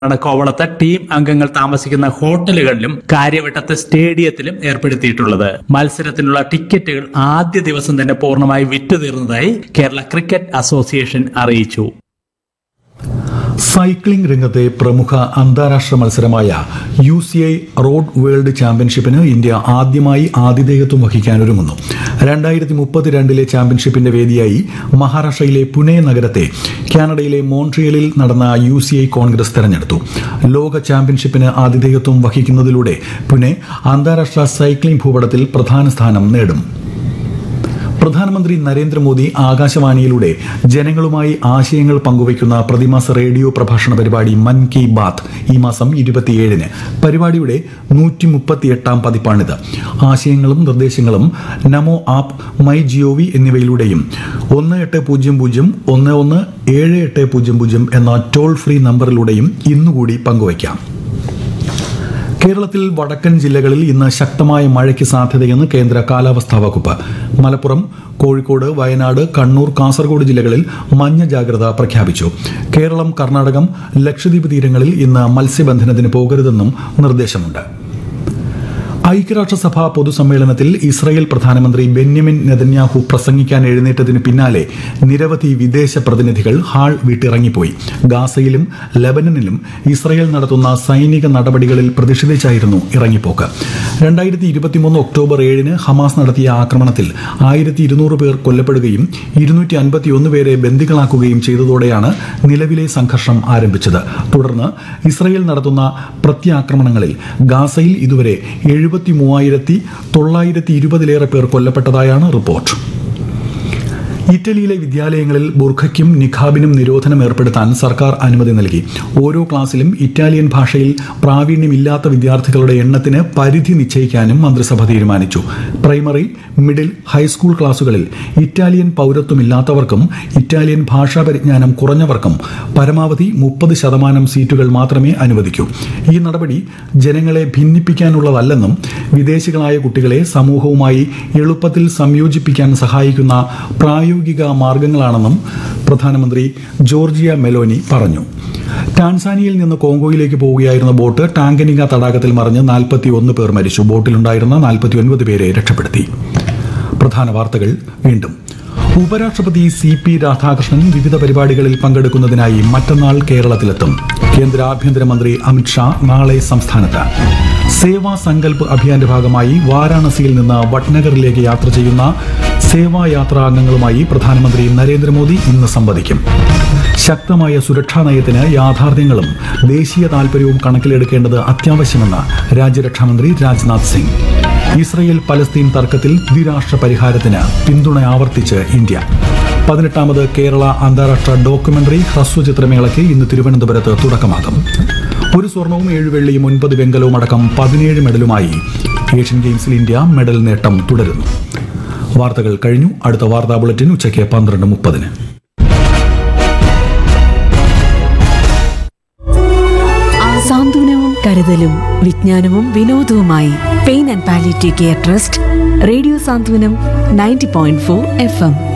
കോവളത്ത് ടീം അംഗങ്ങൾ താമസിക്കുന്ന ഹോട്ടലുകളിലും കാര്യവട്ടത്ത് സ്റ്റേഡിയത്തിലും ഏർപ്പെടുത്തിയിട്ടുള്ളത് മത്സരത്തിനുള്ള ടിക്കറ്റുകൾ ആദ്യ ദിവസം തന്നെ പൂർണ്ണമായി വിറ്റുതീർന്നതായി കേരള ക്രിക്കറ്റ് അസോസിയേഷൻ അറിയിച്ചു സൈക്ലിംഗ് രംഗത്തെ പ്രമുഖ അന്താരാഷ്ട്ര മത്സരമായ U C I road world ചാമ്പ്യൻഷിപ്പിന് ഇന്ത്യ ആദ്യമായി ആതിഥേയത്വം വഹിക്കാനൊരുങ്ങുന്നു രണ്ടായിരത്തി മുപ്പത്തിരണ്ടിലെ ചാമ്പ്യൻഷിപ്പിന്റെ വേദിയായി മഹാരാഷ്ട്രയിലെ പുനെ നഗരത്തെ കാനഡയിലെ മോൺട്രിയലിൽ നടന്ന യു സി ഐ കോൺഗ്രസ് തെരഞ്ഞെടുത്തു ലോക ചാമ്പ്യൻഷിപ്പിന് ആതിഥേയത്വം വഹിക്കുന്നതിലൂടെ പുനെ അന്താരാഷ്ട്ര സൈക്ലിംഗ് ഭൂപടത്തിൽ പ്രധാന സ്ഥാനം നേടും പ്രധാനമന്ത്രി നരേന്ദ്രമോദി ആകാശവാണിയിലൂടെ ജനങ്ങളുമായി ആശയങ്ങൾ പങ്കുവയ്ക്കുന്ന പ്രതിമാസ റേഡിയോ പ്രഭാഷണ പരിപാടി മൻ കി ബാത്ത് ഈ മാസം ഇരുപത്തിയേഴിന് പരിപാടിയുടെ നൂറ്റി മുപ്പത്തിയെട്ടാം പതിപ്പാണിത് ആശയങ്ങളും നിർദ്ദേശങ്ങളും നമോ ആപ്പ് മൈ ജിഒവി എന്നിവയിലൂടെയും ഒന്ന് എട്ട് പൂജ്യം പൂജ്യം ഒന്ന് ഒന്ന് ഏഴ് എട്ട് പൂജ്യം പൂജ്യം എന്ന ടോൾ ഫ്രീ നമ്പറിലൂടെയും ഇന്നുകൂടി പങ്കുവയ്ക്കാം കേരളത്തിൽ വടക്കൻ ജില്ലകളിൽ ഇന്ന് ശക്തമായ മഴയ്ക്ക് സാധ്യതയെന്ന് കേന്ദ്ര കാലാവസ്ഥാ വകുപ്പ് മലപ്പുറം കോഴിക്കോട് വയനാട് കണ്ണൂർ കാസർഗോഡ് ജില്ലകളിൽ മഞ്ഞ ജാഗ്രത പ്രഖ്യാപിച്ചു കേരളം കർണാടകം ലക്ഷദ്വീപ് തീരങ്ങളിൽ ഇന്ന് മത്സ്യബന്ധനത്തിന് പോകരുതെന്നും നിർദ്ദേശമുണ്ട് ഐക്യരാഷ്ട്രസഭ പൊതുസമ്മേളനത്തിൽ ഇസ്രായേൽ പ്രധാനമന്ത്രി ബെന്യമിൻ നെതന്യാഹു പ്രസംഗിക്കാൻ എഴുന്നേറ്റതിന് പിന്നാലെ നിരവധി വിദേശ പ്രതിനിധികൾ ഹാൾ വിട്ടിറങ്ങിപ്പോയി ഗാസയിലും ലബനനിലും ഇസ്രായേൽ നടത്തുന്ന സൈനിക നടപടികളിൽ പ്രതിഷേധിച്ചായിരുന്നു ഇറങ്ങിപ്പോക്ക് രണ്ടായിരത്തി ഇരുപത്തിമൂന്ന് ഒക്ടോബർ ഏഴിന് ഹമാസ് നടത്തിയ ആക്രമണത്തിൽ ആയിരത്തി ഇരുന്നൂറ് പേർ കൊല്ലപ്പെടുകയും ഇരുന്നൂറ്റി അൻപത്തിയൊന്ന് പേരെ ബന്ദികളാക്കുകയും ചെയ്തതോടെയാണ് നിലവിലെ സംഘർഷം ആരംഭിച്ചത് തുടർന്ന് ഇസ്രായേൽ നടത്തുന്ന പ്രത്യാക്രമണങ്ങളിൽ ഗാസയിൽ ഇതുവരെ എഴുപത്തി മൂവായിരത്തി തൊള്ളായിരത്തി ഇരുപതിലേറെ പേർ കൊല്ലപ്പെട്ടതായാണ് റിപ്പോർട്ട് ഇറ്റലിയിലെ വിദ്യാലയങ്ങളിൽ ബുർഖയ്ക്കും നിഖാബിനും നിരോധനം ഏർപ്പെടുത്താൻ സർക്കാർ അനുമതി നൽകി ഓരോ ക്ലാസ്സിലും ഇറ്റാലിയൻ ഭാഷയിൽ പ്രാവീണ്യമില്ലാത്ത വിദ്യാർത്ഥികളുടെ എണ്ണത്തിന് പരിധി നിശ്ചയിക്കാനും മന്ത്രിസഭ തീരുമാനിച്ചു പ്രൈമറി മിഡിൽ ഹൈസ്കൂൾ ക്ലാസുകളിൽ ഇറ്റാലിയൻ പൗരത്വമില്ലാത്തവർക്കും ഇറ്റാലിയൻ ഭാഷാ പരിജ്ഞാനം കുറഞ്ഞവർക്കും പരമാവധി മുപ്പത് ശതമാനം സീറ്റുകൾ മാത്രമേ അനുവദിക്കൂ ഈ നടപടി ജനങ്ങളെ ഭിന്നിപ്പിക്കാനുള്ളതല്ലെന്നും വിദേശികളായ കുട്ടികളെ സമൂഹവുമായി എളുപ്പത്തിൽ സംയോജിപ്പിക്കാൻ സഹായിക്കുന്ന പ്രായോഗിക മാർഗങ്ങളാണെന്നും പ്രധാനമന്ത്രി ജോർജിയ മെലോനി പറഞ്ഞു ടാൻസാനിയയിൽ നിന്ന് കോങ്കോയിലേക്ക് പോവുകയായിരുന്ന ബോട്ട് ടാങ്കനിക തടാകത്തിൽ മറിഞ്ഞ് നാൽപ്പത്തി ഒന്ന് പേർ മരിച്ചു ബോട്ടിലുണ്ടായിരുന്ന നാൽപ്പത്തി ഒൻപത് പേരെ രക്ഷപ്പെടുത്തി പ്രധാന വാർത്തകൾ വീണ്ടും ഉപരാഷ്ട്രപതി സി പി രാധാകൃഷ്ണൻ വിവിധ പരിപാടികളിൽ പങ്കെടുക്കുന്നതിനായി മറ്റന്നാൾ കേരളത്തിലെത്തും കേന്ദ്ര ആഭ്യന്തരമന്ത്രി അമിത്ഷാ നാളെ സംസ്ഥാനത്ത് സേവാ സങ്കല്പ് അഭിയാന്റെ ഭാഗമായി വാരാണസിയിൽ നിന്ന് വട്നഗറിലേക്ക് യാത്ര ചെയ്യുന്ന സേവായാത്രാ അംഗങ്ങളുമായി പ്രധാനമന്ത്രി നരേന്ദ്രമോദി ഇന്ന് സംവദിക്കും ശക്തമായ സുരക്ഷാ നയത്തിന് യാഥാർത്ഥ്യങ്ങളും ദേശീയ താൽപര്യവും കണക്കിലെടുക്കേണ്ടത് അത്യാവശ്യമെന്ന് രാജ്യരക്ഷാമന്ത്രി രാജ്നാഥ് സിംഗ് ഇസ്രയേൽ പലസ്തീൻ തർക്കത്തിൽ ദ്വിരാഷ്ട്ര പരിഹാരത്തിന് പിന്തുണ ആവർത്തിച്ച് ഇന്ത്യ പതിനെട്ടാമത് കേരള അന്താരാഷ്ട്ര ഡോക്യുമെന്ററി ഹ്രസ്വചിത്രമേളയ്ക്ക് ഇന്ന് തിരുവനന്തപുരത്ത് തുടക്കമാകും ഒരു സ്വർണവും ഏഴ് വെള്ളിയും ഒൻപത് വെങ്കലവും അടക്കം പതിനേഴ് മെഡലുമായി ഏഷ്യൻ ഗെയിംസിൽ ഇന്ത്യ മെഡൽ നേട്ടം തുടരുന്നു വാർത്തകൾ കഴിഞ്ഞു അടുത്ത വാർത്താ ബുള്ളറ്റിൻ ഉച്ചയ്ക്ക് പന്ത്രണ്ട് മുപ്പതിന് സാന്ത്വനവും കരുതലും വിജ്ഞാനവും വിനോദവുമായി pain and palliative care trust radio Santhwanam ninety point four F M